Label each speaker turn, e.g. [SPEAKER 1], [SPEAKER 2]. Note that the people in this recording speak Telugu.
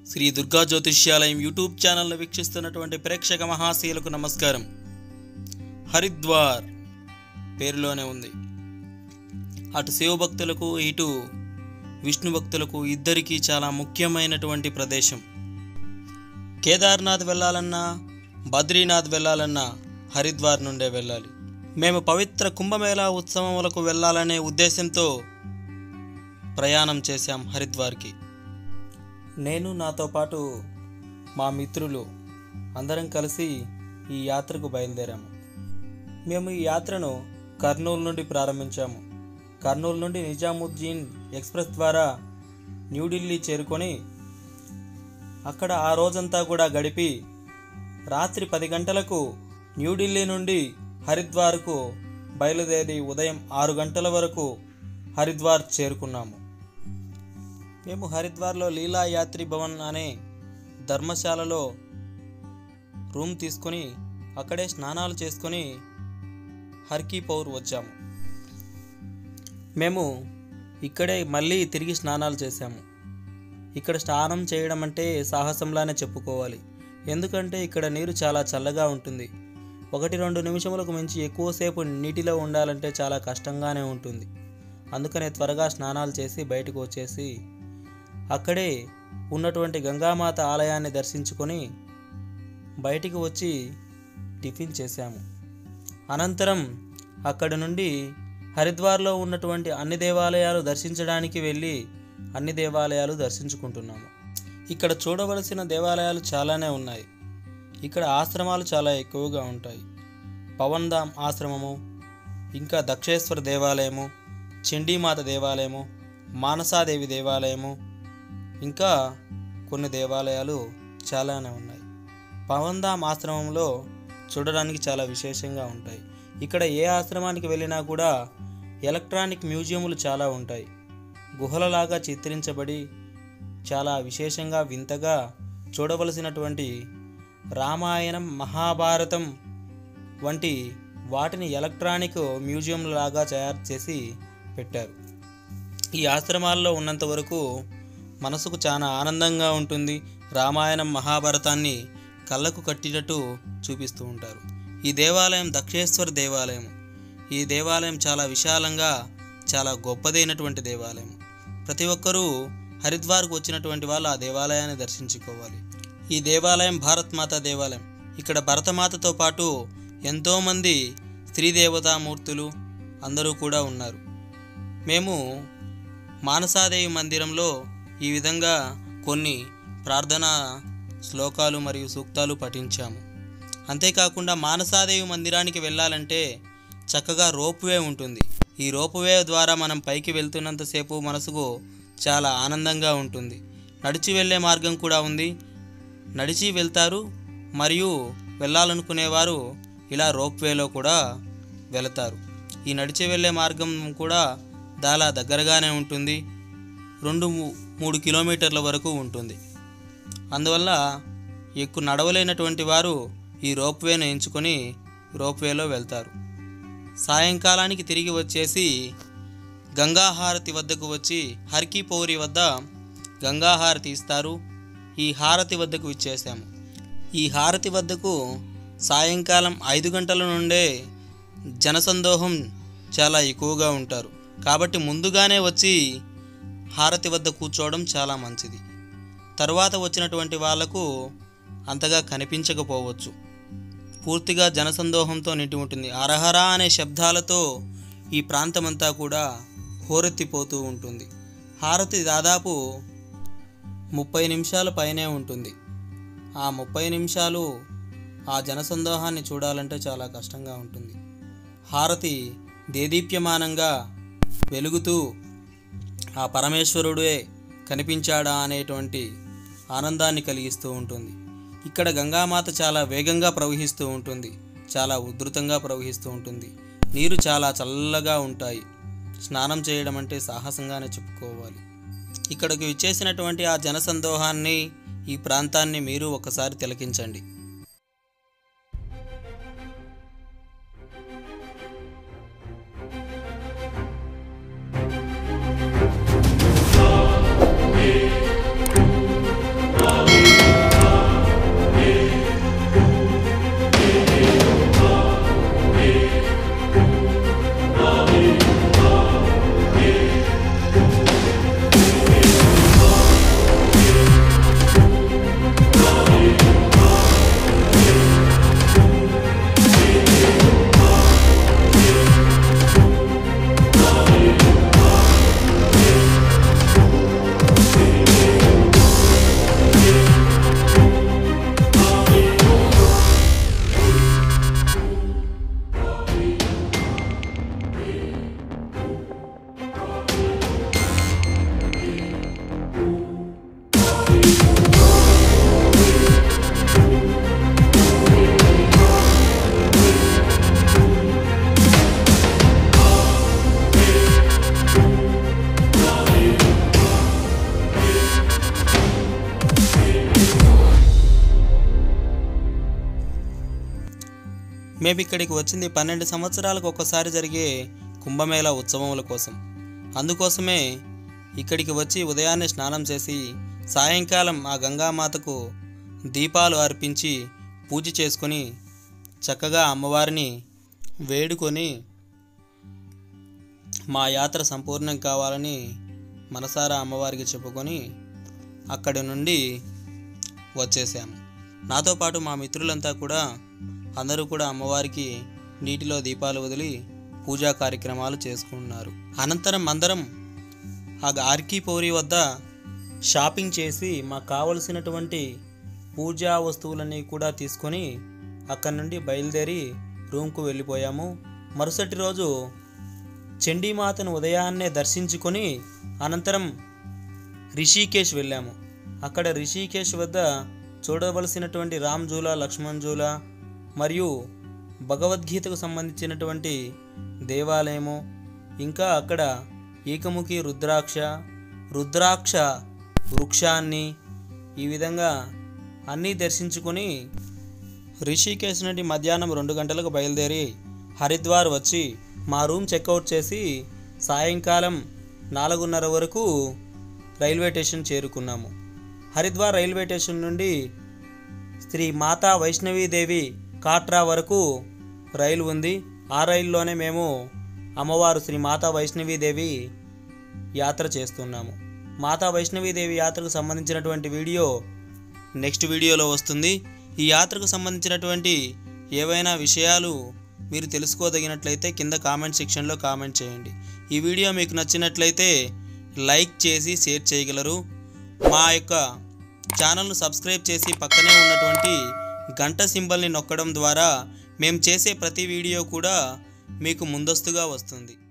[SPEAKER 1] శ్రీ దుర్గా జ్యోతిష్యాలయం యూట్యూబ్ ఛానల్ను వీక్షిస్తున్నటువంటి ప్రేక్షక మహాశీలకు నమస్కారం హరిద్వార్ పేరులోనే ఉంది అటు శివభక్తులకు ఇటు విష్ణు భక్తులకు ఇద్దరికీ చాలా ముఖ్యమైనటువంటి ప్రదేశం కేదార్నాథ్ వెళ్ళాలన్నా బద్రీనాథ్ వెళ్ళాలన్నా హరిద్వార్ నుండే వెళ్ళాలి మేము పవిత్ర కుంభమేళా ఉత్సవములకు వెళ్ళాలనే ఉద్దేశంతో ప్రయాణం చేశాం హరిద్వార్కి నేను నాతో పాటు మా మిత్రులు అందరం కలిసి ఈ యాత్రకు బయలుదేరాము మేము ఈ యాత్రను కర్నూలు నుండి ప్రారంభించాము కర్నూలు నుండి నిజాముద్దీన్ ఎక్స్ప్రెస్ ద్వారా న్యూఢిల్లీ చేరుకొని అక్కడ ఆ రోజంతా కూడా గడిపి రాత్రి పది గంటలకు న్యూఢిల్లీ నుండి హరిద్వార్కు బయలుదేరి ఉదయం ఆరు గంటల వరకు హరిద్వార్ చేరుకున్నాము మేము హరిద్వార్లో లీలా యాత్రి భవన్ అనే ధర్మశాలలో రూమ్ తీసుకొని అక్కడే స్నానాలు చేసుకొని హర్కీ పౌర్ వచ్చాము మేము ఇక్కడే మళ్ళీ తిరిగి స్నానాలు చేశాము ఇక్కడ స్నానం చేయడం అంటే సాహసంలానే చెప్పుకోవాలి ఎందుకంటే ఇక్కడ నీరు చాలా చల్లగా ఉంటుంది ఒకటి రెండు నిమిషములకు మించి ఎక్కువసేపు నీటిలో ఉండాలంటే చాలా కష్టంగానే ఉంటుంది అందుకనే త్వరగా స్నానాలు చేసి బయటకు వచ్చేసి అక్కడే ఉన్నటువంటి గంగామాత ఆలయాన్ని దర్శించుకొని బయటికి వచ్చి టిఫిన్ చేశాము అనంతరం అక్కడి నుండి హరిద్వార్లో ఉన్నటువంటి అన్ని దేవాలయాలు దర్శించడానికి వెళ్ళి అన్ని దేవాలయాలు దర్శించుకుంటున్నాము ఇక్కడ చూడవలసిన దేవాలయాలు చాలానే ఉన్నాయి ఇక్కడ ఆశ్రమాలు చాలా ఎక్కువగా ఉంటాయి పవన్ ధామ్ ఆశ్రమము ఇంకా దక్షేశ్వర దేవాలయము చండీమాత దేవాలయము మానసాదేవి దేవాలయము ఇంకా కొన్ని దేవాలయాలు చాలానే ఉన్నాయి పవన్ ధామ్ ఆశ్రమంలో చూడడానికి చాలా విశేషంగా ఉంటాయి ఇక్కడ ఏ ఆశ్రమానికి వెళ్ళినా కూడా ఎలక్ట్రానిక్ మ్యూజియంలు చాలా ఉంటాయి గుహలలాగా చిత్రించబడి చాలా విశేషంగా వింతగా చూడవలసినటువంటి రామాయణం మహాభారతం వంటి వాటిని ఎలక్ట్రానిక్ మ్యూజియం లాగా తయారు చేసి పెట్టారు ఈ ఆశ్రమాల్లో ఉన్నంత వరకు మనసుకు చాలా ఆనందంగా ఉంటుంది రామాయణం మహాభారతాన్ని కళ్ళకు కట్టినట్టు చూపిస్తూ ఉంటారు ఈ దేవాలయం దక్షేశ్వర దేవాలయం ఈ దేవాలయం చాలా విశాలంగా చాలా గొప్పదైనటువంటి దేవాలయం ప్రతి ఒక్కరూ హరిద్వార్కు వచ్చినటువంటి వాళ్ళు ఆ దేవాలయాన్ని దర్శించుకోవాలి ఈ దేవాలయం భారత్ మాత దేవాలయం ఇక్కడ భరతమాతతో పాటు ఎంతోమంది స్త్రీ దేవతామూర్తులు అందరూ కూడా ఉన్నారు మేము మానసాదేవి మందిరంలో ఈ విధంగా కొన్ని ప్రార్థనా శ్లోకాలు మరియు సూక్తాలు పఠించాము అంతేకాకుండా మానసాదేవి మందిరానికి వెళ్ళాలంటే చక్కగా రోప్వే ఉంటుంది ఈ రోప్వే ద్వారా మనం పైకి వెళ్తున్నంతసేపు మనసుకు చాలా ఆనందంగా ఉంటుంది నడిచి వెళ్ళే మార్గం కూడా ఉంది నడిచి వెళ్తారు మరియు వెళ్ళాలనుకునేవారు ఇలా రోప్వేలో కూడా వెళతారు ఈ నడిచి వెళ్ళే మార్గం కూడా చాలా దగ్గరగానే ఉంటుంది రెండు మూ- మూడు కిలోమీటర్ల వరకు ఉంటుంది అందువల్ల ఎక్కువ నడవలేనటువంటి వారు ఈ రోప్వేను ఎంచుకొని రోప్వేలో వెళ్తారు సాయంకాలానికి తిరిగి వచ్చేసి గంగాహారతి వద్దకు వచ్చి హర్కీ పౌరి వద్ద గంగాహారతి ఇస్తారు ఈ హారతి వద్దకు ఇచ్చేసాము ఈ హారతి వద్దకు సాయంకాలం ఐదు గంటల నుండే జనసందోహం చాలా ఎక్కువగా ఉంటారు కాబట్టి ముందుగానే వచ్చి హారతి వద్ద కూర్చోవడం చాలా మంచిది తర్వాత వచ్చినటువంటి వాళ్లకు అంతగా కనిపించకపోవచ్చు పూర్తిగా జనసందోహంతో నిండి ఉంటుంది అరహరా అనే శబ్దాలతో ఈ ప్రాంతమంతా కూడా హోరెత్తిపోతూ ఉంటుంది హారతి దాదాపు ముప్పై నిమిషాల పైనే ఉంటుంది ఆ ముప్పై నిమిషాలు ఆ జనసందోహాన్ని చూడాలంటే చాలా కష్టంగా ఉంటుంది హారతి దేదీప్యమానంగా వెలుగుతూ ఆ పరమేశ్వరుడే కనిపించాడా అనేటువంటి ఆనందాన్ని కలిగిస్తూ ఉంటుంది ఇక్కడ గంగామాత చాలా వేగంగా ప్రవహిస్తూ ఉంటుంది చాలా ఉధృతంగా ప్రవహిస్తూ ఉంటుంది నీరు చాలా చల్లగా ఉంటాయి స్నానం చేయడం అంటే సాహసంగానే చెప్పుకోవాలి ఇక్కడికి విచ్చేసినటువంటి ఆ జనసందోహాన్ని ఈ ప్రాంతాన్ని మీరు ఒకసారి తిలకించండి మేము ఇక్కడికి వచ్చింది పన్నెండు సంవత్సరాలకు ఒక్కసారి జరిగే కుంభమేళా ఉత్సవముల కోసం అందుకోసమే ఇక్కడికి వచ్చి ఉదయాన్నే స్నానం చేసి సాయంకాలం ఆ గంగామాతకు దీపాలు అర్పించి పూజ చేసుకొని చక్కగా అమ్మవారిని వేడుకొని మా యాత్ర సంపూర్ణం కావాలని మనసారా అమ్మవారికి చెప్పుకొని అక్కడి నుండి వచ్చేసాము నాతో పాటు మా మిత్రులంతా కూడా అందరూ కూడా అమ్మవారికి నీటిలో దీపాలు వదిలి పూజా కార్యక్రమాలు చేసుకున్నారు అనంతరం అందరం ఆ ఆర్కీపౌరి వద్ద షాపింగ్ చేసి మాకు కావలసినటువంటి పూజా వస్తువులన్నీ కూడా తీసుకొని అక్కడి నుండి బయలుదేరి రూమ్కు వెళ్ళిపోయాము మరుసటి రోజు చండీమాతను ఉదయాన్నే దర్శించుకొని అనంతరం రిషికేశ్ వెళ్ళాము అక్కడ రిషికేశ్ వద్ద చూడవలసినటువంటి రామ్ జూలా లక్ష్మణ్ జూలా మరియు భగవద్గీతకు సంబంధించినటువంటి దేవాలయము ఇంకా అక్కడ ఏకముఖి రుద్రాక్ష రుద్రాక్ష వృక్షాన్ని ఈ విధంగా అన్నీ దర్శించుకొని రిషికేశ్ నుండి మధ్యాహ్నం రెండు గంటలకు బయలుదేరి హరిద్వార్ వచ్చి మా రూమ్ చెక్అవుట్ చేసి సాయంకాలం నాలుగున్నర వరకు రైల్వే స్టేషన్ చేరుకున్నాము హరిద్వార్ రైల్వే స్టేషన్ నుండి శ్రీ మాతా వైష్ణవీదేవి కాట్రా వరకు రైలు ఉంది ఆ రైల్లోనే మేము అమ్మవారు శ్రీ మాతా వైష్ణవీదేవి యాత్ర చేస్తున్నాము మాతా వైష్ణవీదేవి యాత్రకు సంబంధించినటువంటి వీడియో నెక్స్ట్ వీడియోలో వస్తుంది ఈ యాత్రకు సంబంధించినటువంటి ఏవైనా విషయాలు మీరు తెలుసుకోదగినట్లయితే కింద కామెంట్ సెక్షన్లో కామెంట్ చేయండి ఈ వీడియో మీకు నచ్చినట్లయితే లైక్ చేసి షేర్ చేయగలరు మా యొక్క ఛానల్ను సబ్స్క్రైబ్ చేసి పక్కనే ఉన్నటువంటి గంట సింబల్ని నొక్కడం ద్వారా మేము చేసే ప్రతి వీడియో కూడా మీకు ముందస్తుగా వస్తుంది